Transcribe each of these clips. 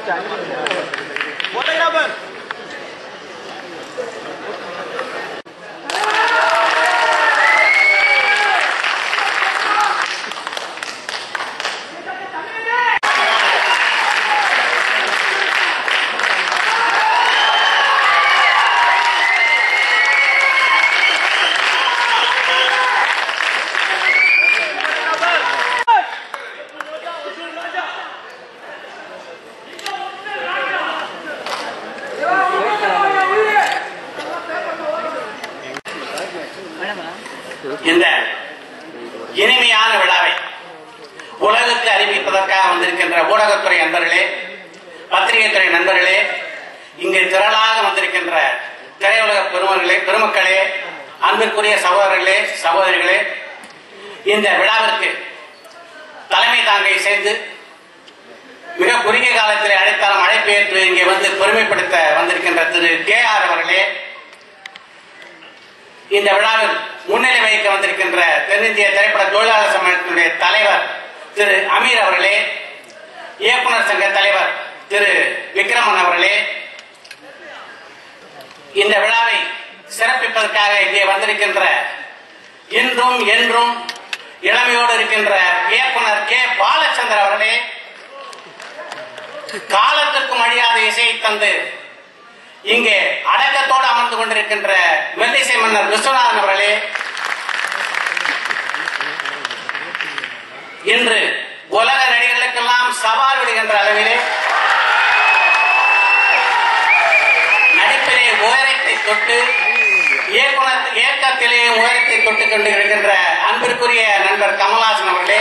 Photographer இந்த இனிமையான விழாவை உலகுக்கு அறிவிப்பதற்காக வந்திருக்கின்ற ஊடகத்துறை நண்பர்களே பத்திரிகைத்துறை நண்பர்களே இங்கு திரளாக வந்திருக்கின்ற திரையுலக பெருமர்களே பெருமக்களே அன்பிற்குரிய சகோதரர்களே சகோதரிகளே இந்த விழாவிற்கு தலைமை தாங்கை சேர்ந்து மிக குறுகிய காலத்தில் அழைத்தாலும் அழைப்பேற்று இங்கே வந்து பெருமைப்படுத்த வந்திருக்கின்ற திரு கே ஆர் அவர்களே இந்த விழாவில் முன்னிலை வகிக்க வந்திருக்கின்ற தென்னிந்திய திரைப்பட தொழிலாளர் சம்மேளனத்தினுடைய தலைவர் திரு அமீர் அவர்களே இயக்குனர் சங்க தலைவர் திரு விக்ரமன் அவர்களே இந்த விழாவை சிறப்பிப்பதற்காக இங்கே வந்திருக்கின்ற இன்றும் என்றும் இளமையோடு இருக்கின்ற இயக்குனர் கே பாலச்சந்தர் அவர்களே காலத்திற்கும் அழியாத இசையை தந்து இங்கே அடக்கத்தோடு அமர்ந்து கொண்டிருக்கின்ற மெல்லிசை மன்னர் விஸ்வநாதன் அவர்களே இன்று உலக நடிகர்களுக்கெல்லாம் சவால் விடுகின்ற அளவிலே நடிப்பிலே உயரத்தை தொட்டு இயக்குனர் இயக்கத்திலே உயரத்தை தொட்டு கொண்டு இருக்கின்ற அன்பிற்குரிய நண்பர் கமல்ஹாசன் அவர்களே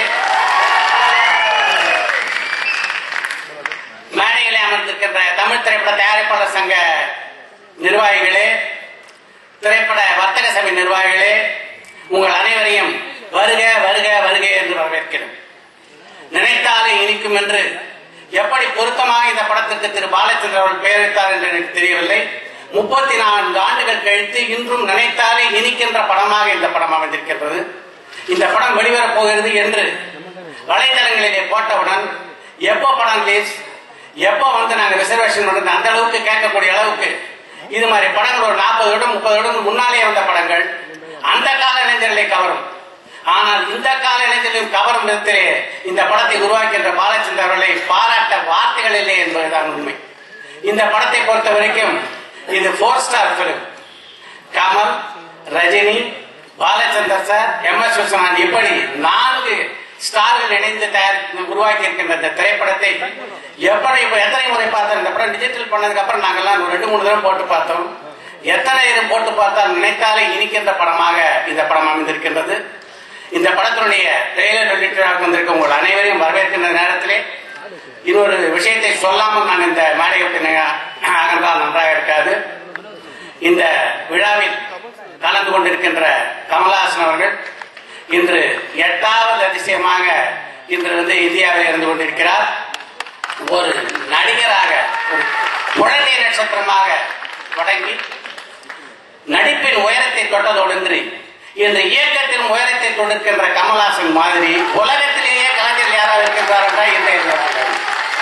மேடையிலே அமர்ந்திருக்கின்ற தமிழ் திரைப்பட தயாரிப்பாளர் சங்க நிர்வாகிகளே திரைப்பட வர்த்தக சபை நிர்வாகிகளே உங்கள் அனைவரையும் வருக வருக வருக என்று வரவேற்கிறேன் நினைத்தாலே இனிக்கும் என்று எப்படி பொருத்தமாக இந்த படத்திற்கு திரு பாலச்சந்திர அவர்கள் பெயரிட்டார் என்று எனக்கு தெரியவில்லை முப்பத்தி நான்கு ஆண்டுகள் கழித்து இன்றும் நினைத்தாலே இனிக்கின்ற படமாக இந்த படம் அமைந்திருக்கின்றது இந்த படம் வெளிவரப் போகிறது என்று வலைத்தளங்களிலே போட்டவுடன் எப்போ படம் ரிலீஸ் எப்போ வந்து நாங்க ரிசர்வேஷன் பண்ணுறது அந்த அளவுக்கு கேட்கக்கூடிய அளவுக்கு இது மாதிரி படங்கள் ஒரு நாற்பது வருடம் முப்பது வருடம் முன்னாலே வந்த படங்கள் அந்த கால இளைஞர்களை கவரும் ஆனால் இந்த கால இளைஞர்களையும் கவரும் விதத்திலே இந்த படத்தை உருவாக்கின்ற பாலச்சந்திர அவர்களை பாராட்ட வார்த்தைகள் இல்லை என்பதுதான் உண்மை இந்த படத்தை பொறுத்த வரைக்கும் இது four star film Kamal Rajini Balachander sir M S Viswanath இப்படி நான்கு ஸ்டார்கள் இணைந்து தயார் உருவாக்கி இருக்கின்ற இந்த திரைப்படத்தை எப்படி இப்ப எத்தனை முறை பார்த்தோம் இந்த படம் டிஜிட்டல் பண்ணதுக்கு அப்புறம் நாங்கெல்லாம் ஒரு ரெண்டு மூணு தடவை போட்டு பார்த்தோம் எத்தனை நேரம் போட்டு பார்த்தால் நினைத்தாலே இனிக்கின்ற படமாக இந்த படம் அமைந்திருக்கின்றது இந்த படத்தினுடைய ட்ரெய்லர் வெளியீட்டாக வந்திருக்க உங்கள் அனைவரையும் வரவேற்கின்ற நேரத்திலே இன்னொரு விஷயத்தை சொல்லாமல் நான் இந்த மேடை விட்டு அகன்றால் நன்றாக இருக்காது இந்த விழாவில் கலந்து கொண்டிருக்கின்ற கமலஹாசன் அவர்கள் இன்று எட்டாவது அதிசயமாக இன்று வந்து இந்தியாவில் இருந்து கொண்டிருக்கிறார் ஒரு நடிகராக ஒரு குழந்தை நட்சத்திரமாக தொடங்கி நடிப்பின் உயரத்தை தொட்டதோடு இந்த இயக்கத்தின் உயரத்தை தொடுக்கின்ற கமல்ஹாசன் மாதிரி உலகத்திலேயே கலைஞர் யாராவது இருக்கின்றார் என்றால் இல்லை என்றார்கள்.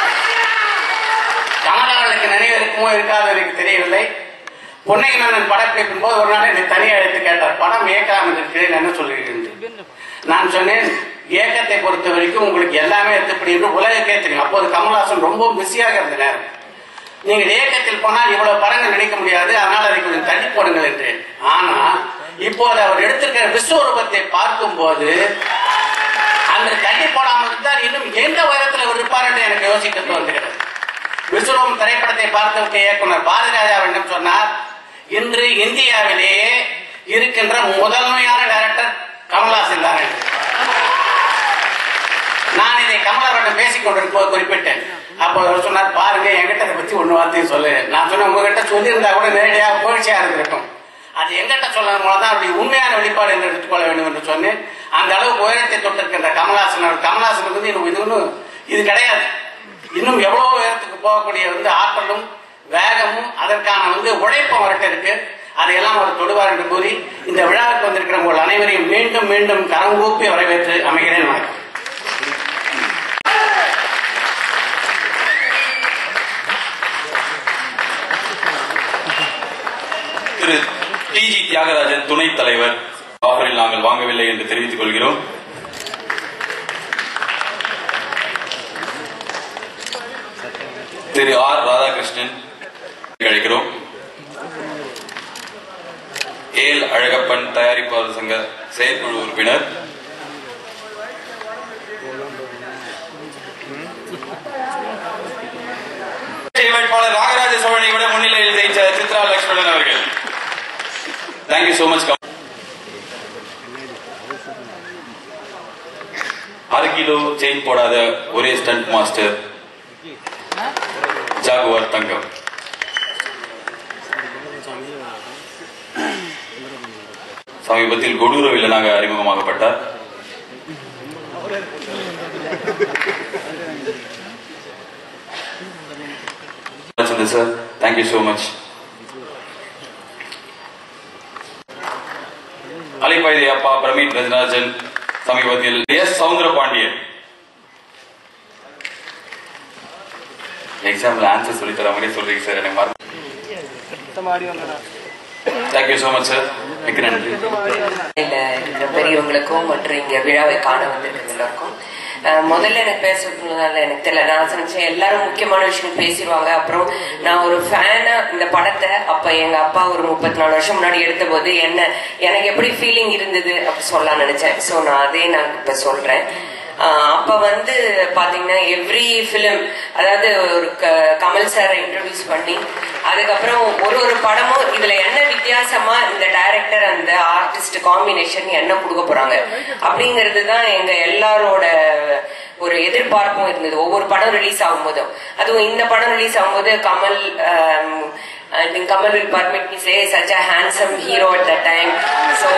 கமலஹாசனுக்கு நினைவு இருக்குமோ இருக்காதோ எனக்கு தெரியவில்லை பொன்னை மன்னன் படப்பிடிக்கும் போது ஒரு நாள் என்னை தனியாக எடுத்து கேட்டார் படம் இயக்கலாம் இருக்கிறேன் என்ன சொல்லுகிறேன் நான் சொன்னேன் இயக்கத்தை பொறுத்த வரைக்கும் உங்களுக்கு எல்லாமே எடுத்துப்படி என்று உலகக்கே தெரியும் அப்போது கமல்ஹாசன் ரொம்ப பிஸியாக இருந்த நேரம் நீங்கள் இயக்கத்தில் போனால் இவ்வளவு படங்கள் நடிக்க முடியாது அதனால் அதை கொஞ்சம் தள்ளி போடுங்கள் என்றேன் ஆனா இப்போது அவர் எடுத்திருக்கிற விஸ்வரூபத்தை பார்க்கும் போது அந்த தள்ளி போடாமல் இருந்தால் இன்னும் எந்த உயரத்தில் அவர் இருப்பார் என்று எனக்கு யோசிக்க தோன்றுகிறது விஸ்வரூபம் திரைப்படத்தை பார்த்துவிட்ட இயக்குனர் பாரதிராஜா அவரிடம் சொன்னார் இன்று இந்தியாவிலேயே இருக்கின்ற முதன்மையான டைரக்டர் கமல்ஹாசன் தான் என்று. நான் இதை கமலவரிடம் பேசிக் கொண்டிருப்போது குறிப்பிட்டேன் அப்போ அவர் சொன்னார் பாருங்க என்கிட்ட அதை பத்தி ஒண்ணு வார்த்தையும் சொல்லு நான் சொன்னேன் உங்ககிட்ட சொல்லியிருந்தா கூட நேரடியாக புகழ்ச்சியா இருந்திருக்கும் அது எங்கிட்ட சொல்றது மூலம் தான் அவருடைய உண்மையான வெளிப்பாடு என்று எடுத்துக்கொள்ள வேண்டும் என்று சொன்னேன் அந்த அளவுக்கு உயரத்தை தொட்டிருக்கின்ற கமல்ஹாசன் அவர் கமல்ஹாசன் வந்து இன்னும் இது ஒன்றும் இது கிடையாது இன்னும் எவ்வளவு உயரத்துக்கு போகக்கூடிய வந்து ஆற்றலும் வேகமும் அதற்கான வந்து உழைப்பும் அவர்கிட்ட இருக்கு அதையெல்லாம் அவர் தொடுவார் என்று கூறி இந்த விழாவுக்கு வந்திருக்கிற உங்கள் அனைவரையும் மீண்டும் மீண்டும் கரம் கூப்பி வரவேற்று அமைகிறேன் வணக்கம் டிஜி தியாகராஜன் துணைத் தலைவர் ஆஃபரில் நாங்கள் வாங்கவில்லை என்று தெரிவித்துக் கொள்கிறோம் திரு ஆர் ராதாகிருஷ்ணன் அழைக்கிறோம் ஏல் அழகப்பன் தயாரிப்பாளர் சங்க செயற்குழு உறுப்பினர் வேட்பாளர் ராகராஜ சோழனை விட முன்னிலையில் ஜெயிச்ச சித்ரா லட்சுமணன் அவர்கள் தேங்க்யூ சோ மச் அரை கிலோ செயின் போடாத ஒரே ஸ்டண்ட் மாஸ்டர் ஜாகுவார் தங்கம் சமீபத்தில் கொடூர வில்லனாக அறிமுகமாகப்பட்டார் sir thank you so much Alaipayuthey அப்பா பிரமீன் ரஜராஜன் சமீபத்தில் எஸ் சவுந்தர பாண்டியன் எக்ஸாம்ல ஆன்சர் சொல்லி தர மாதிரியே சொல்றீங்க சார் எனக்கு மறந்து தேங்க்யூ சோ மச் சார் மிக்க நன்றி இல்ல இருக்கிற பெரியவங்களுக்கும் மற்றும் இங்க விழாவை காண வந்திருக்கிற எல்லாருக்கும் அஹ் முதல்ல எனக்கு பேசுறதுனால எனக்கு தெரியல நான் நினைச்சேன் எல்லாரும் முக்கியமான விஷயம் பேசிடுவாங்க அப்புறம் நான் ஒரு ஃபேனா இந்த படத்தை அப்ப எங்க அப்பா ஒரு முப்பத்தி நாலு வருஷம் முன்னாடி எடுத்த போது என்ன எனக்கு எப்படி ஃபீலிங் இருந்தது அப்படி சொல்லலாம் நினைச்சேன் சோ நான் அதே நான் இப்ப சொல்றேன் ஆஹ் அப்ப வந்து பாத்தீங்கன்னா எவ்ரி பிலிம் அதாவது ஒரு க- கமல் சாரை இன்ட்ரடியூஸ் பண்ணி அதுக்கப்புறம் ஒரு ஒரு படமும் இதுல என்ன வித்தியாசமா இந்த டைரக்டர் அந்த ஆர்டிஸ்ட் காம்பினேஷன் என்ன கொடுக்க போறாங்க அப்படிங்கிறது தான் எங்க எல்லாரோட ஒரு எதிர்பார்ப்பும் இருந்தது ஒவ்வொரு படம் ரிலீஸ் ஆகும்போதும் அதுவும் இந்த படம் ரிலீஸ் ஆகும்போது Kamal I think Kamal will permit me say such a handsome hero at the time so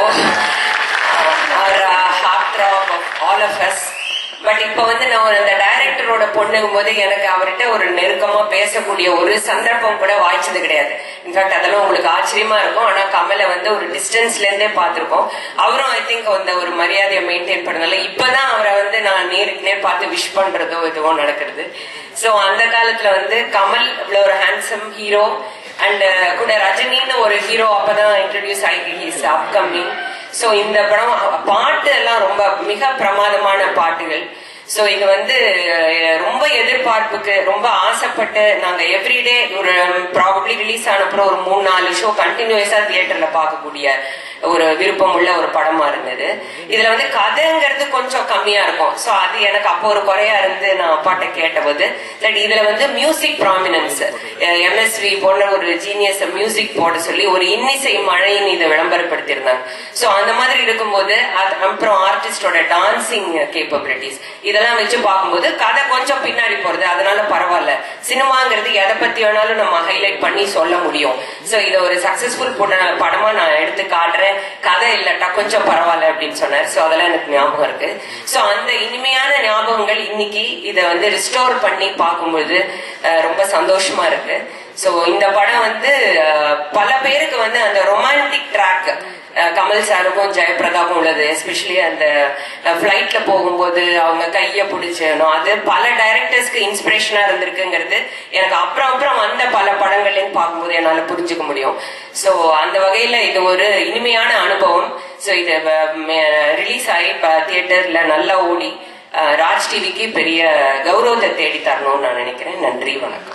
அவர் heart throb of all of us but இப்ப வந்து நான் அந்த டைரக்டரோட பொண்ணுங்கும் போது எனக்கு அவர்கிட்ட ஒரு நெருக்கமா பேசக்கூடிய ஒரு சந்தர்ப்பம் கூட வாய்ச்சது கிடையாது இன்ஃபேக்ட் அதெல்லாம் உங்களுக்கு ஆச்சரியமா இருக்கும் ஆனா கமலை வந்து ஒரு டிஸ்டன்ஸ்ல இருந்தே பார்த்திருக்கோம் அவரும் ஐ திங்க் அந்த ஒரு மரியாதையை மெயின்டைன் பண்ணதால இப்பதான் அவரை வந்து நான் நேருக்கு நேர் பார்த்து விஷ் பண்றதோ இதுவோ நடக்கிறது சோ அந்த காலத்துல வந்து கமல் இவ்வளவு ஒரு ஹேண்ட்ஸம் ஹீரோ அண்ட் கூட ரஜினின்னு ஒரு ஹீரோ அப்பதான் இன்ட்ரடியூஸ் ஆகி ஹீஸ் அப்கமிங் சோ இந்த படம் பாட்டு எல்லாம் ரொம்ப மிக பிரமாதமான பாட்டுகள் சோ இது வந்து அஹ், ரொம்ப எதிர்பார்ப்புக்கு ரொம்ப ஆசைப்பட்டு நாங்க எவ்ரிடே ஒரு ப்ராபப்ளி ரிலீஸ் ஆனப்புறம் ஒரு மூணு நாலு ஷோ கண்டினியூஸா தியேட்டர்ல பார்க்கக்கூடிய ஒரு விருப்பம் உள்ள ஒரு படமா இருந்தது இதுல வந்து கதைங்கிறது கொஞ்சம் கம்மியா இருக்கும் சோ அது எனக்கு அப்போ ஒரு குறையா இருந்து நான் அப்பாட்ட கேட்டபோது that இதுல வந்து மியூசிக் ப்ராமினன்ஸ் எம்எஸ்வி போன்ற ஒரு ஜீனியஸ் மியூசிக் போட சொல்லி ஒரு இன்னிசை மழைன்னு இதை விளம்பரப்படுத்தியிருந்தாங்க சோ அந்த மாதிரி இருக்கும்போது அது அப்புறம் ஆர்டிஸ்டோட டான்சிங் கேப்பபிலிட்டிஸ் இதெல்லாம் வச்சு பார்க்கும்போது கதை கொஞ்சம் பின்னாடி போறது அதனால பரவாயில்ல சினிமாங்கிறது எதை பத்தி வேணாலும் நம்ம ஹைலைட் பண்ணி சொல்ல முடியும் சோ இதை ஒரு சக்சஸ்ஃபுல் படமா நான் எடுத்து காட்டுறேன் கதை இல்லட்டா கொஞ்சம் பரவாயில்ல அப்படின்னு சொன்னார் சோ அதெல்லாம் எனக்கு ஞாபகம் இருக்கு சோ அந்த இனிமையான ஞாபகங்கள் இன்னைக்கு இதை வந்து ரிஸ்டோர் பண்ணி பார்க்கும்போது அஹ், ரொம்ப சந்தோஷமா இருக்கு சோ இந்த படம் வந்து அஹ், பல பேருக்கு வந்து அந்த ரொமான்டிக் ட்ராக் கமல் சாருக்கும் ஜெயபிரதாவும் உள்ளது எஸ்பெஷலி அந்த பிளைட்ல போகும்போது அவங்க கைய பிடிச்சணும் அது பல டைரக்டர்ஸ்க்கு இன்ஸ்பிரேஷனா இருந்திருக்குங்கிறது எனக்கு அப்புறம் அப்புறம் வந்த பல படங்கள்லயும் பார்க்கும்போது என்னால புரிஞ்சுக்க முடியும் சோ அந்த வகையில இது ஒரு இனிமையான அனுபவம் சோ இது ரிலீஸ் ஆகி இப்ப தியேட்டர்ல நல்லா ஓடி அஹ், ராஜ் டிவிக்கு பெரிய கௌரவத்தை தேடி தரணும்னு நான் நினைக்கிறேன் நன்றி வணக்கம்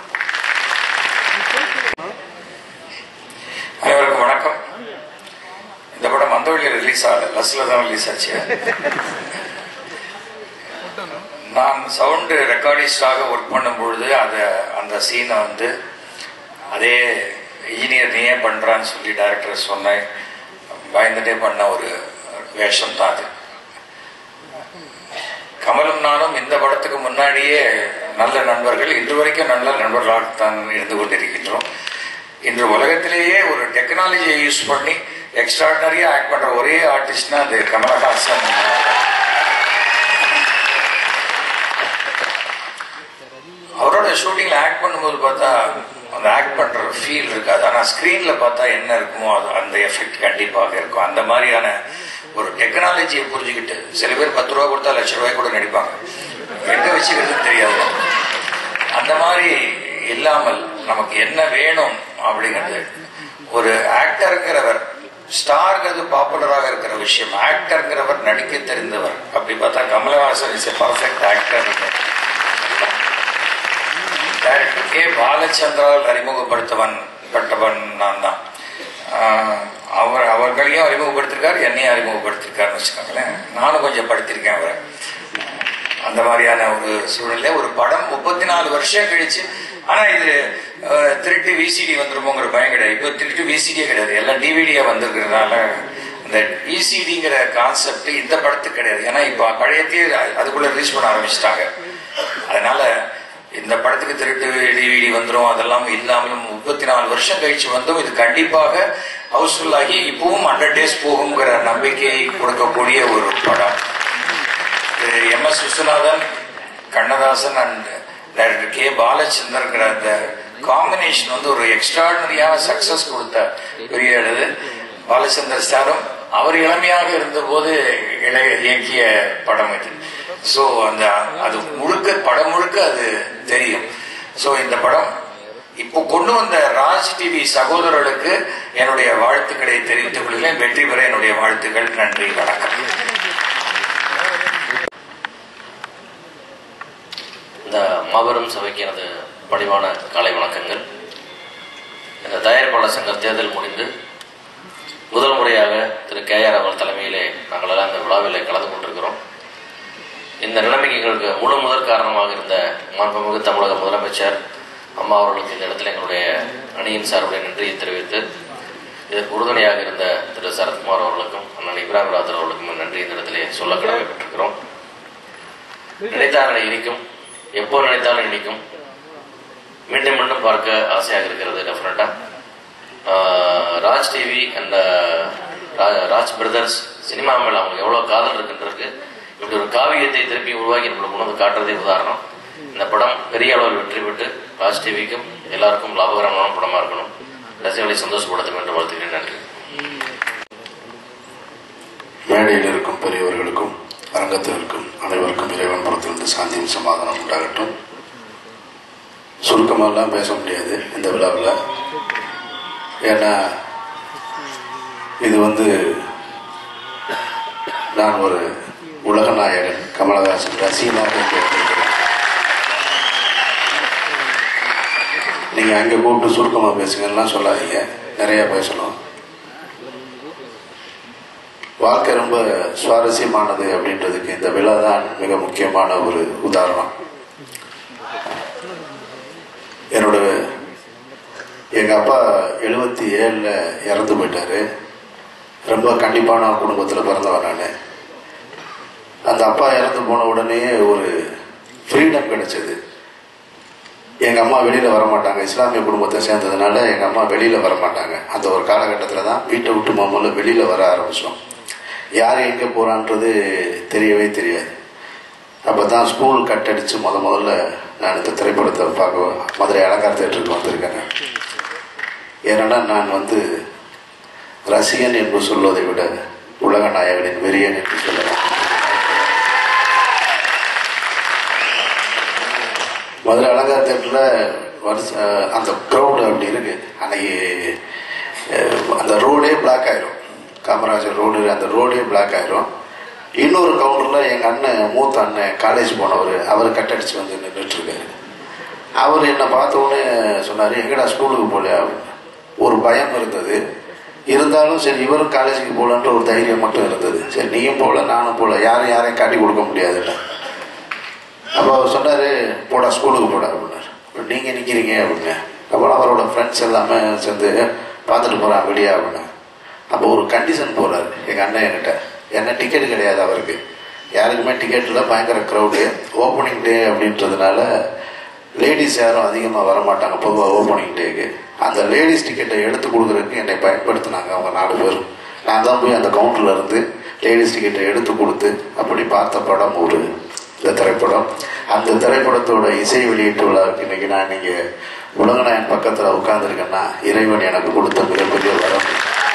அனைவருக்கும் வணக்கம் இந்த படம் மந்தவழியில் ரிலீஸ் ஆகல பஸ்ல தான் ரிலீஸ் ஆச்சு நான் சவுண்டு ரெக்கார்டிஸ்டாக ஒர்க் பண்ணும் பொழுது அதை அந்த சீனை வந்து அதே இன்ஜினியர் நீயே பண்றான்னு சொல்லி டைரக்டர் சொன்னேன் பயந்துட்டே பண்ண ஒரு வேஷம் தான் அது கமலும் நானும் இந்த படத்துக்கு முன்னாடியே நல்ல நண்பர்கள் இன்று வரைக்கும் நல்ல நண்பர்களாகத்தான் இருந்து கொண்டிருக்கின்றோம் இன்று உலகத்திலேயே ஒரு டெக்னாலஜியை யூஸ் பண்ணி எக்ஸ்ட்ராடனரியா ஆக்ட் பண்ற ஒரே ஆர்டிஸ்ட்னா அது கமலஹாசன் அவரோட ஷூட்டிங்ல ஆக்ட் பண்ணும்போது பார்த்தா அந்த ஆக்ட் பண்ற ஃபீல் இருக்காது ஆனா ஸ்கிரீன்ல பார்த்தா என்ன இருக்குமோ அது அந்த எஃபெக்ட் கண்டிப்பாக இருக்கும் அந்த மாதிரியான ஒரு டெக்னாலஜியை புரிஞ்சுக்கிட்டு சில பேர் பத்து ரூபா கொடுத்தா லட்ச ரூபாய் கூட நடிப்பாங்க எங்க வச்சுக்கிறதுன்னு தெரியாது அந்த மாதிரி இல்லாமல் நமக்கு என்ன வேணும் அப்படிங்கிறது ஒரு ஆக்டருங்கிறவர் ஸ்டார்ங்கிறது பாப்புலராக இருக்கிற விஷயம் ஆக்டர்ங்கிறவர் நடிக்க தெரிந்தவர் அப்படி பார்த்தா Kamalhaasan is a perfect actor director K பாலச்சந்திரால் அறிமுகப்படுத்தவன் பட்டவன் நான் தான் ஆஹ் அவர் அவர்களையும் அறிமுகப்படுத்திருக்காரு என்னையும் அறிமுகப்படுத்திருக்காருன்னு வச்சுக்கோங்களேன் நானும் கொஞ்சம் படித்திருக்கேன் அவரை அந்த மாதிரியான ஒரு சூழல்ல ஒரு படம் முப்பத்தி நாலு வருஷம் கழிச்சு ஆனா இது அஹ், திருட்டு விசிடி வந்துருமோங்கிற பயம் கிடையாது இப்போ திருட்டு விசிடியே கிடையாது எல்லாம் டிவிடியா வந்திருக்கிறதுனால இந்த விசிடிங்கிற கான்செப்ட் இந்த படத்துக்கு கிடையாது ஏன்னா இப்போ பழையத்தையே அதுக்குள்ள ரிலீஸ் பண்ண ஆரம்பிச்சிட்டாங்க அதனால இந்த படத்துக்கு திருட்டு டிவிடி வந்துரும் அதெல்லாம் இல்லாமலும் முப்பத்தி நாலு வருஷம் கழிச்சு வந்தும் இது கண்டிப்பாக ஹவுஸ்ஃபுல் ஆகி இப்பவும் ஹண்ட்ரட் டேஸ் போகுங்கிற நம்பிக்கையை கொடுக்கக்கூடிய ஒரு படம் M S Viswanathan Kannadasan and director K பாலச்சந்தர்ங்கிற அந்த காம்பினேஷன் வந்து ஒரு எக்ஸ்ட்ராடனரியான சக்சஸ் கொடுத்த பெரிய இது பாலச்சந்தர் சாரும் அவர் இளமையாக இருந்தபோது இளைய இயக்கிய படம் இது ஸோ அந்த அது முழுக்க படம் முழுக்க அது தெரியும் ஸோ இந்த படம் இப்போ கொண்டு வந்த ராஜ் டிவி சகோதரர்களுக்கு என்னுடைய வாழ்த்துக்களை தெரிவித்துக் கொள்கிறேன் வெற்றி பெற என்னுடைய வாழ்த்துக்கள் நன்றி வணக்கம் இந்த மாபெரும் சபைக்கு எனது பணிவான காலை வணக்கங்கள் இந்த தயாரிப்பாளர் சங்க தேர்தல் முடிந்து முதல் முறையாக திரு கே ஆர் அவர்கள் தலைமையிலே நாங்கள் எல்லாம் இந்த விழாவில் கலந்து கொண்டிருக்கிறோம் இந்த நிலைமைக்கு எங்களுக்கு முழு முதற் காரணமாக இருந்த மாண்புமிகு தமிழக முதலமைச்சர் அம்மா அவர்களுக்கு இந்த இடத்துல எங்களுடைய அணியின் சார்புடைய நன்றியை தெரிவித்து இதற்கு உறுதுணையாக இருந்த திரு சரத்குமார் அவர்களுக்கும் அண்ணன் இப்ராஹிம் ராஜர் அவர்களுக்கும் நன்றி இந்த இடத்திலே சொல்ல கடமைப்பட்டிருக்கிறோம் நினைத்தால் இனிக்கும் எப்போ நினைத்தாலும் இனிக்கும் மீண்டும் மீண்டும் பார்க்க ஆசையாக இருக்கிறது டெஃபினட்டா Raj TV and Raj brothers cinema மேல அவங்களுக்கு எவ்வளவு காதல் இருக்குன்றது இப்படி ஒரு காவியத்தை திருப்பி உருவாக்கி நம்மளுக்கு கொண்டு வந்து காட்டுறதே உதாரணம் இந்த படம் பெரிய அளவில் வெற்றி பெற்று ராஜ் டிவிக்கும் எல்லாருக்கும் லாபகரமான படமா இருக்கணும் ரசிகர்களை சந்தோஷப்படுத்தும் என்று வாழ்த்துக்கிறேன் நன்றி மேடையில் இருக்கும் பெரியவர்களுக்கும் அரங்கத்தில் இருக்கும் அனைவருக்கும் இறைவன் புறத்திலிருந்து சாந்தியும் சமாதானம் உண்டாகட்டும் சுருக்கமாகலாம் பேச முடியாது இந்த விழாவில் ஏன்னா இது வந்து நான் ஒரு உலக நாயகன் கமலஹாசன் ரசிகனாக இங்கே வந்திருக்கிறேன் நீங்கள் அங்கே கூப்பிட்டு சுருக்கமாக பேசுங்கலாம் சொல்லாதீங்க நிறைய பேசணும் வாழ்க்கை ரொம்ப சுவாரஸ்யமானது அப்படின்றதுக்கு இந்த விழா தான் மிக முக்கியமான ஒரு உதாரணம் என்னோட எங்க அப்பா எழுபத்தி ஏழுல இறந்து போயிட்டாரு ரொம்ப கண்டிப்பான குடும்பத்தில் பிறந்தவன் நான் அந்த அப்பா இறந்து போன உடனே ஒரு ஃப்ரீடம் கிடைச்சது எங்க அம்மா வெளியில வர மாட்டாங்க இஸ்லாமிய குடும்பத்தை சேர்ந்ததுனால எங்க அம்மா வெளியில வர மாட்டாங்க அந்த ஒரு காலகட்டத்தில் தான் வீட்டை விட்டு மாமூல வெளியில வர ஆரம்பிச்சோம் யார் எங்க போறான்றது தெரியவே தெரியாது அப்பதான் ஸ்கூல் கட் அடிச்சு முத முதல்ல நான் இந்த திரைப்படத்தை பார்க்க மதுரை அலங்கார தேட்டருக்கு வந்திருக்கேன் ஏன்னா நான் வந்து ரசிகன் என்று சொல்வதை விட உலக நாயகனின் வெறியன் என்று சொல்லலாம் மதுரை அலங்கார தேட்டரில் வருஷ அந்த க்ரௌடு அப்படி இருக்கு அன்னைக்கு அஹ், அந்த ரோடே பிளாக் ஆயிரும் காமராஜர் ரோடு அந்த ரோடே பிளாக் ஆயிரும் இன்னொரு கவுண்டரில் எங்கள் அண்ணன் மூத்த அண்ணன் காலேஜ் போனவர் அவர் கட்டடிச்சு வந்து நின்றுட்டு இருக்காரு அவர் என்னை பார்த்த உடனே சொன்னார் எங்கடா ஸ்கூலுக்கு போல அப்படின்னு ஒரு பயம் இருந்தது இருந்தாலும் சரி இவரும் காலேஜுக்கு போகலன்ற ஒரு தைரியம் மட்டும் இருந்தது சரி நீயும் போகல நானும் போகல யாரும் யாரையும் காட்டி கொடுக்க முடியாதுல்ல அப்போ அவர் சொன்னார் போடா ஸ்கூலுக்கு போடா அப்படின்னாரு நீங்கள் நிற்கிறீங்க அப்படின்னு அப்புறம் அவரோட ஃப்ரெண்ட்ஸ் எல்லாமே சேர்ந்து பார்த்துட்டு போகிறான் வெளியே அப்படின்னு அப்போ ஒரு கண்டிஷன் போகிறாரு எங்கள் அண்ணன் என்கிட்ட என்ன டிக்கெட் கிடையாது அவருக்கு யாருக்குமே டிக்கெட் இல்லை பயங்கர க்ரௌடு ஓப்பனிங் டே அப்படின்றதுனால லேடிஸ் யாரும் அதிகமாக வர மாட்டாங்க பொதுவாக ஓப்பனிங் டேக்கு அந்த லேடிஸ் டிக்கெட்டை எடுத்து கொடுக்குறதுக்கு என்னை பயன்படுத்தினாங்க அவங்க நாலு பேரும் நான் தான் போய் அந்த கவுண்டரில் இருந்து லேடிஸ் டிக்கெட்டை எடுத்து கொடுத்து அப்படி பார்த்த படம் ஒரு இந்த திரைப்படம் அந்த திரைப்படத்தோட இசை வெளியீட்டு விழாவுக்கு இன்னைக்கு நான் இங்கே உலகநாயன் பக்கத்தில் உட்கார்ந்துருக்கேன்னா இறைவன் எனக்கு கொடுத்த மிகப்பெரிய வரம்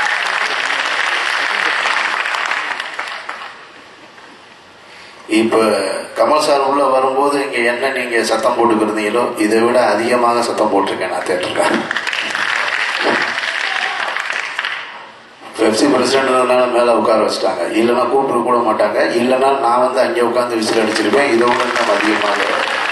இப்போ கமல் சார் உள்ள வரும்போது இங்க என்ன நீங்க சத்தம் போட்டுக்கிறீங்களோ இதை விட அதிகமாக சத்தம் போட்டிருக்கேன் நான் தேட்டருக்கேன் பெப்சி பிரசிடென்ட்னால மேலே உட்கார வச்சுட்டாங்க இல்லைன்னா கூப்பிட்டு கூட மாட்டாங்க இல்லைன்னா நான் வந்து அங்கே உட்காந்து விசில் அடிச்சிருப்பேன் இதோட இன்னும் அதிகமாக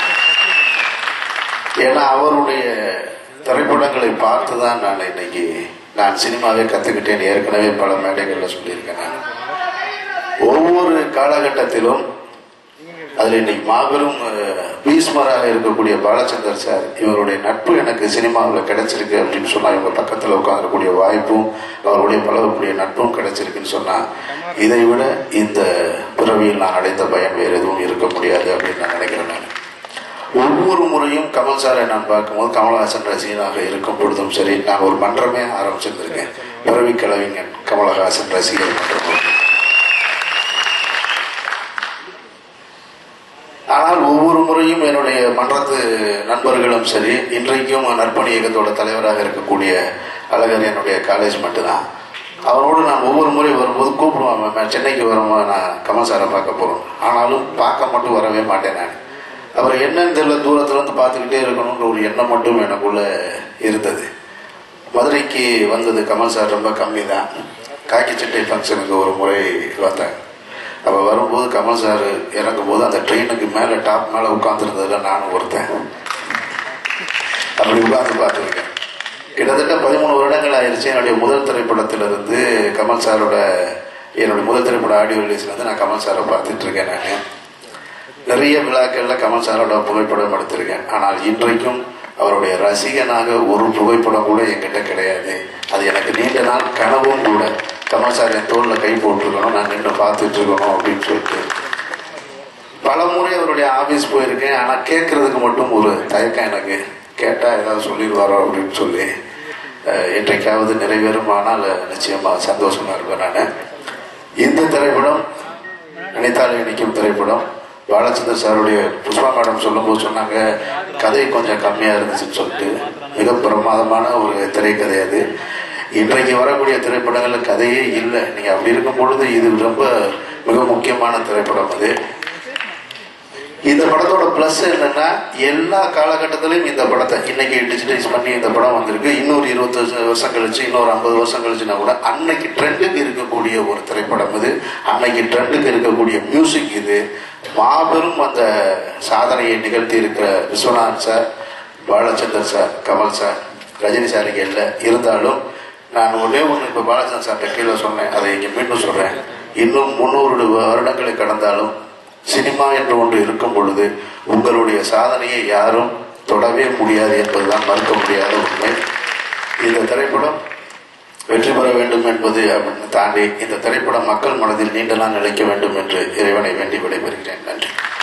ஏன்னா அவருடைய திரைப்படங்களை பார்த்து தான் நான் இன்னைக்கு நான் சினிமாவே கற்றுக்கிட்டேன் ஏற்கனவே பல மேடைகளில் சொல்லியிருக்கேன் நான் ஒவ்வொரு காலகட்டத்திலும் அதில் இன்னைக்கு மாபெரும் அஹ், பீஸ்மராக இருக்கக்கூடிய பாலச்சந்தர் சார் இவருடைய நட்பு எனக்கு சினிமாவில் கிடைச்சிருக்கு அப்படின்னு சொன்னா இவங்க பக்கத்தில் உட்காரக்கூடிய வாய்ப்பும் அவருடைய பழகக்கூடிய நட்பும் கிடைச்சிருக்குன்னு சொன்னா இதை விட இந்த பிறவியில் நான் அடைந்த பயம் வேறு எதுவும் இருக்க முடியாது அப்படின்னு நான் நினைக்கிறேன் நான் ஒவ்வொரு முறையும் கமல் சாரை நான் பார்க்கும்போது கமலஹாசன் ரசிகனாக இருக்கும் பொழுதும் சரி நான் ஒரு மன்றமே ஆரம்பிச்சிருந்திருக்கேன் பிறவி கலவிஞன் கமலஹாசன் ரசிகர் மன்றம் ஆனால் ஒவ்வொரு முறையும் என்னுடைய மன்றத்து நண்பர்களும் சரி இன்றைக்கும் நற்பணி இயக்கத்தோட தலைவராக இருக்கக்கூடிய அழகர் என்னுடைய காலேஜ் மட்டும்தான் அவரோடு நான் ஒவ்வொரு முறை வரும்போது கூப்பிடுவாங்க "மேம், சென்னைக்கு வரும்போது நான் கமல் சாரை பார்க்க போகிறோம் ஆனாலும் பார்க்க மட்டும் வரவே மாட்டேன் நான் அப்புறம் என்னன்னு தெரியல தூரத்துல இருந்து பார்த்துக்கிட்டே இருக்கணுன்ற ஒரு எண்ணம் மட்டும் எனக்குள்ள இருந்தது மதுரைக்கு வந்தது கமல் சார் ரொம்ப கம்மி தான் காக்கி சட்டை ஃபங்க்ஷனுக்கு ஒரு முறை வந்தாங்க அப்போ வரும்போது கமல் சார் இறங்கும் போது அந்த ட்ரெயினுக்கு மேலே டாப் மேலே உட்காந்துருந்ததுல நானும் ஒருத்தன் அப்படி உட்கார்ந்து பார்த்துருக்கேன் கிட்டத்தட்ட பதிமூணு வருடங்கள் ஆயிடுச்சு என்னுடைய முதல் திரைப்படத்திலிருந்து கமல் சாரோட என்னுடைய முதல் திரைப்பட ஆடியோ ரிலீஸ்ல இருந்து நான் கமல் சாரை பார்த்துட்டு இருக்கேன் நான் நிறைய விழாக்கள்ல கமல் சாரோட புகைப்படம் எடுத்திருக்கேன் ஆனால் இன்றைக்கும் அவருடைய ரசிகனாக ஒரு புகைப்படம் கூட என்கிட்ட கிடையாது அது எனக்கு நீண்ட நாள் கனவும் கூட கமல் சார் என் தோல்ல கை போட்டிருக்கணும் நான் நின்று பார்த்துட்டு இருக்கணும் அப்படின்னு சொல்லிட்டு பல முறை அவருடைய ஆபீஸ் போயிருக்கேன் ஆனா கேட்கறதுக்கு மட்டும் ஒரு தயக்கம் எனக்கு கேட்டா ஏதாவது சொல்லிடுவாரோ அப்படின்னு சொல்லி அஹ், என்றைக்காவது நிறைவேறும் ஆனால் நிச்சயமா சந்தோஷமா இருப்பேன் நான் இந்த திரைப்படம் நினைத்தாலே இணைக்கும் திரைப்படம் பாலச்சந்தர் சாருடைய புஷ்பா மேடம் சொல்லும்போது சொன்னாங்க கதை கொஞ்சம் கம்மியா இருந்துச்சுன்னு சொல்லிட்டு மிக பிரமாதமான ஒரு திரைக்கதை அது இன்றைக்கு வரக்கூடிய திரைப்படங்கள்ல கதையே இல்லை நீங்க அப்படி இருக்கும் பொழுது இது ரொம்ப மிக முக்கியமான திரைப்படம் அது இந்த படத்தோட பிளஸ் என்னன்னா எல்லா காலகட்டத்திலையும் இந்த படத்தை இன்னைக்கு டிஜிட்டலைஸ் பண்ணி இந்த படம் வந்திருக்கு இன்னொரு இருபத்தஞ்சு வருஷம் கழிச்சு இன்னொரு ஐம்பது வருஷம் கழிச்சுனா கூட அன்னைக்கு ட்ரெண்டுக்கு இருக்கக்கூடிய ஒரு திரைப்படம் இது அன்னைக்கு ட்ரெண்டுக்கு இருக்கக்கூடிய மியூசிக் இது மாபெரும் அந்த சாதனையை நிகழ்த்தி இருக்கிற Viswanath sir Balachander sir Kamal sir Rajini sir இங்க இல்லை இருந்தாலும் நான் ஒரே ஒன்று இப்போ பாலச்சந்தர் சார்கிட்ட கீழே சொன்னேன் அதை இங்கே மீண்டும் சொல்றேன் இன்னும் முன்னூறு வருடங்களை கடந்தாலும் சினிமா என்று ஒன்று இருக்கும் பொழுது உங்களுடைய சாதனையை யாரும் தொடவே முடியாது என்பதுதான் மறுக்க முடியாத உண்மை இந்த திரைப்படம் வெற்றி பெற வேண்டும் என்பது அப்படின்னு தாண்டி இந்த திரைப்படம் மக்கள் மனதில் நீண்ட நாள் நிலைக்க வேண்டும் என்று இறைவனை வேண்டி விடைபெறுகிறேன் நன்றி